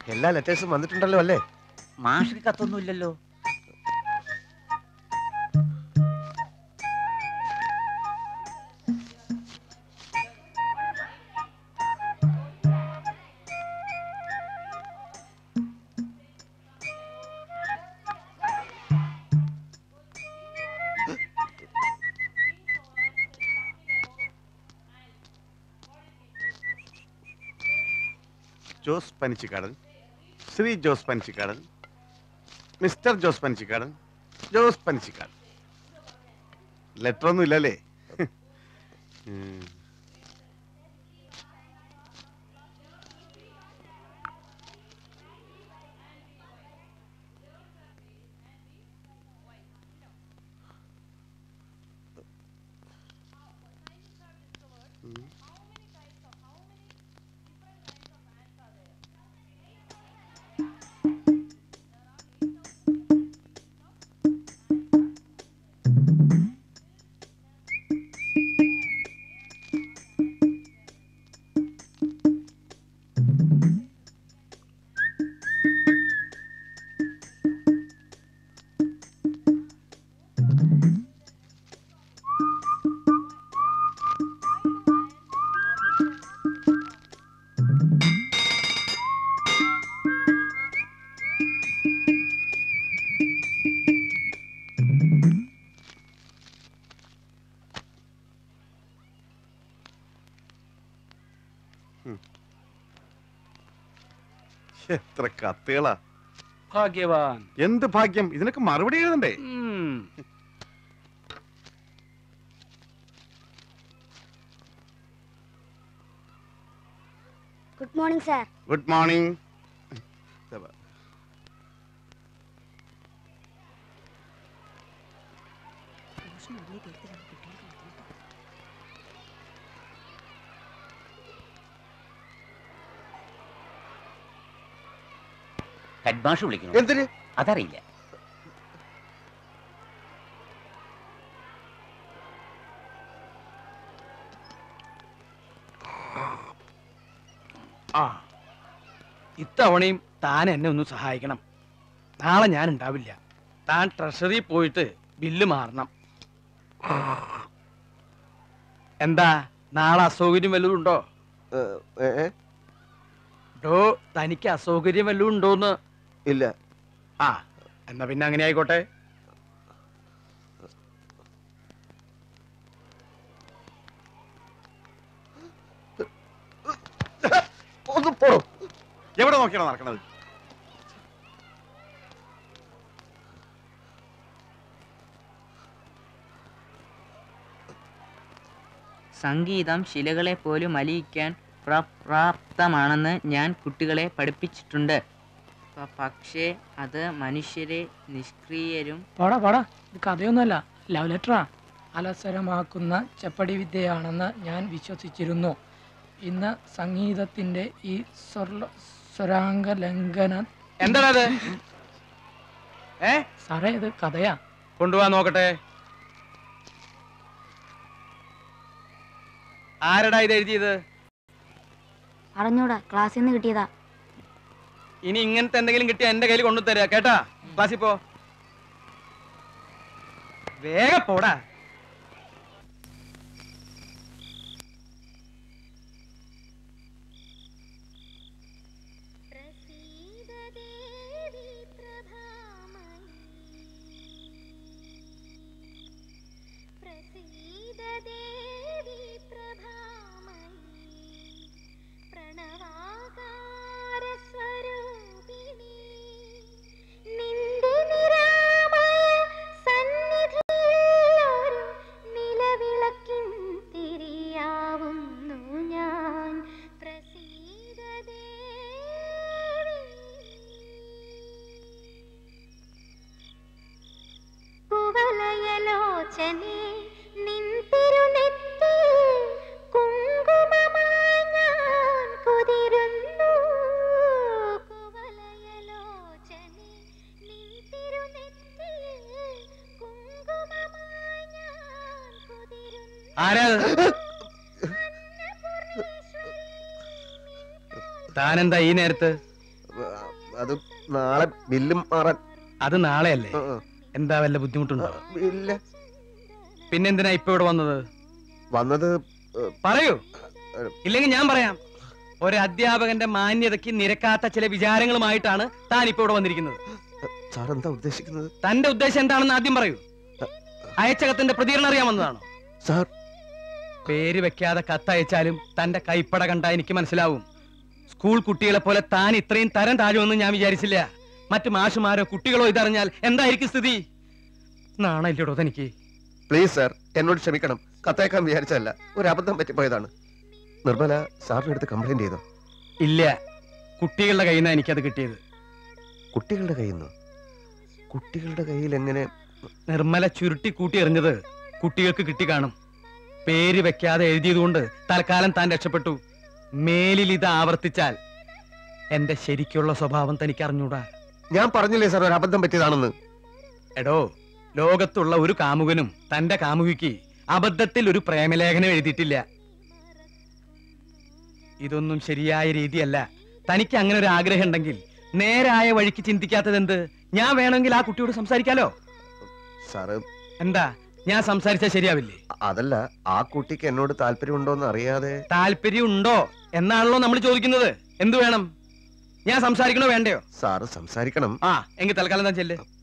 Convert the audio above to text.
എല്ലാ ലെറ്റേഴ്സും വന്നിട്ടുണ്ടല്ലോ അല്ലേ മാഷിന് കത്തൊന്നുമില്ലല്ലോ ജോസ് പനിച്ചിക്കാടൻ ശ്രീ ജോസ് പനിച്ചിക്കാടൻ മിസ്റ്റർ ജോസ് പനിച്ചിക്കാടൻ ജോസ് പനിച്ചിക്കാടൻ ലെറ്റർ ഒന്നും ഇല്ലല്ലേ ഉം. എത്ര കത്തുകളാ ഭാഗ്യവാൻ എന്ത് ഭാഗ്യം ഇതിനൊക്കെ മറുപടി എഴുതണ്ടേ ഉം. Good morning sir good morning ഹെഡ്മാഷ് വിളിക്കുന്നു എന്തിന് അതറിയില്ല ആ ഇത്തവണയും താൻ എന്നെ ഒന്ന് സഹായിക്കണം നാളെ ഞാൻ ഉണ്ടാവില്ല താൻ ട്രഷറി പോയിട്ട് ബില്ല് മാറണം എന്താ നാളെ അസൗകര്യം വല്ലതും ഉണ്ടോ ഏ, ഏ, ഡോ തനിക്ക് അസൗകര്യം വല്ലതും ഉണ്ടോന്ന് ഇല്ല ആ എന്നാ പിന്നെ അങ്ങനെ ആയിക്കോട്ടെ ഒന്ന് പോടോ എവിടെ നോക്കിയാണോ നടക്കണത് സംഗീതം ശിലകളെ പോലും അലിയിക്കാൻ പ്രാപ്തമാണെന്ന് ഞാൻ കുട്ടികളെ പഠിപ്പിച്ചിട്ടുണ്ട് പ- പക്ഷേ അത് മനുഷ്യരെ നിഷ്ക്രിയരും പാടാ പാടാ ഇത് കഥയൊന്നുമല്ല ലവ് ലെറ്ററാ അലസരമാക്കുന്ന ചെപ്പടി വിദ്യയാണെന്ന് ഞാൻ വിശ്വസിച്ചിരുന്നു ഇന്ന് സംഗീതത്തിന്റെ ഈ സ്വർല സ്വരാംഗ ലംഘന എന്താണത് ഏ സാറേ ഇത് കഥയാ കൊണ്ടുപോവാൻ നോക്കട്ടെ ആരടാ ഇത് എഴുതിയത് അറിഞ്ഞൂടാ ക്ലാസ്സിൽ നിന്ന് കിട്ടിയതാ ഇനി ഇങ്ങനത്തെ എന്തെങ്കിലും കിട്ടിയ എന്റെ കയ്യിൽ കൊണ്ടു തരാ കേട്ടാ ക്ലാസ്സിൽ പോ വേഗം പോടാ നിലവിളക്കിൻ തിരിയാവുന്നു ഞാൻ കുവലയലോചനെ നിൻ തിരുനെറ്റി കുങ്കുമമായി ഞാൻ കുതിരുന്നു കുവലയലോചനെ നിൻ തിരുനെറ്റി കുങ്കുമമായി ഞാൻ കുതിരുന്നു ആരാ അത്? താനെന്താ ഈ നേരത്ത് അത് നാളെ ബില്ലും മാറാൻ അത് നാളെയല്ലേ ആ, ആ. എന്താ വല്ല ആ, ബുദ്ധിമുട്ടുണ്ടോ ഇല്ല പിന്നെന്തിനാ ഇപ്പൊ ഇവിടെ വന്നത് വന്നത് പറയൂ ഏഹ്. ഇല്ലെങ്കിൽ ഞാൻ പറയാം ഒരു അധ്യാപകന്റെ മാന്യതയ്ക്ക് നിരക്കാത്ത ചില വിചാരങ്ങളുമായിട്ടാണ് താൻ ഇപ്പൊ ഇവിടെ വന്നിരിക്കുന്നത് സാർ എന്താ ഉദ്ദേശിക്കുന്നത് തന്റെ ഉദ്ദേശം എന്താണെന്ന് ആദ്യം പറയൂ അയച്ചകത്തിന്റെ പ്രതികരണം അറിയാൻ വന്നതാണോ സാർ പേര് വെക്കാതെ കത്തയച്ചാലും തന്റെ കൈപ്പട കണ്ടാ എനിക്ക് മനസ്സിലാവും സ്കൂൾ കുട്ടികളെ പോലെ താൻ ഇത്രയും തരം താഴുമെന്ന് ഞാൻ വിചാരിച്ചില്ല മറ്റു മാഷുമാരോ കുട്ടികളോ ഇതറിഞ്ഞാൽ എന്തായിരിക്കും സ്ഥിതി നാണയില്ലടോ തനിക്ക് പ്ലീസ് സാർ എന്നോട് ക്ഷമിക്കണം കത്തയക്കാൻ വിചാരിച്ചതല്ല ഒരു അബദ്ധം പറ്റിപ്പോയതാണ് നിർമ്മല സാറിന്റെ അടുത്ത് കംപ്ലൈന്റ് ചെയ്തോ ഇല്ല കുട്ടികളുടെ കയ്യിൽ നിന്നാണ് എനിക്കത് കിട്ടിയത് കുട്ടികളുടെ കയ്യിൽ നിന്ന് കുട്ടികളുടെ കയ്യിൽ എങ്ങനെ നിർമ്മല ചുരുട്ടി കൂട്ടി എറിഞ്ഞത് കുട്ടികൾക്ക് കിട്ടി കാണും പേര് വെക്കാതെ എഴുതിയതുകൊണ്ട് തൽക്കാലം താൻ രക്ഷപ്പെട്ടു മേലിൽ ഇത് ആവർത്തിച്ചാൽ എന്റെ ശരിക്കുള്ള സ്വഭാവം തനിക്ക് അറിഞ്ഞൂടാ ഞാൻ പറഞ്ഞില്ലേ സാർ ഒരു അബദ്ധം പറ്റിയതാണെന്ന് എടോ ലോകത്തുള്ള ഒരു കാമുകനും തന്റെ കാമുകിക്ക് അബദ്ധത്തിൽ ഒരു പ്രേമലേഖനം എഴുതിയിട്ടില്ല ഇതൊന്നും ശരിയായ രീതിയല്ല തനിക്ക് അങ്ങനെ ഒരു ആഗ്രഹം ഉണ്ടെങ്കിൽ നേരായ വഴിക്ക് ചിന്തിക്കാത്തത് എന്ത് ഞാൻ വേണമെങ്കിൽ ആ കുട്ടിയോട് സംസാരിക്കാലോ സാറ് എന്താ ഞാൻ സംസാരിച്ചാൽ ശരിയാവില്ലേ അതല്ല ആ കുട്ടിക്ക് എന്നോട് താല്പര്യമുണ്ടോന്ന് അറിയാതെ താല്പര്യം ഉണ്ടോ എന്നാണല്ലോ നമ്മൾ ചോദിക്കുന്നത് എന്തു വേണം ഞാൻ സംസാരിക്കണോ വേണ്ടയോ സാറ് സംസാരിക്കണം ആ എങ്കിൽ തൽക്കാലം താൻ ചെല്ല്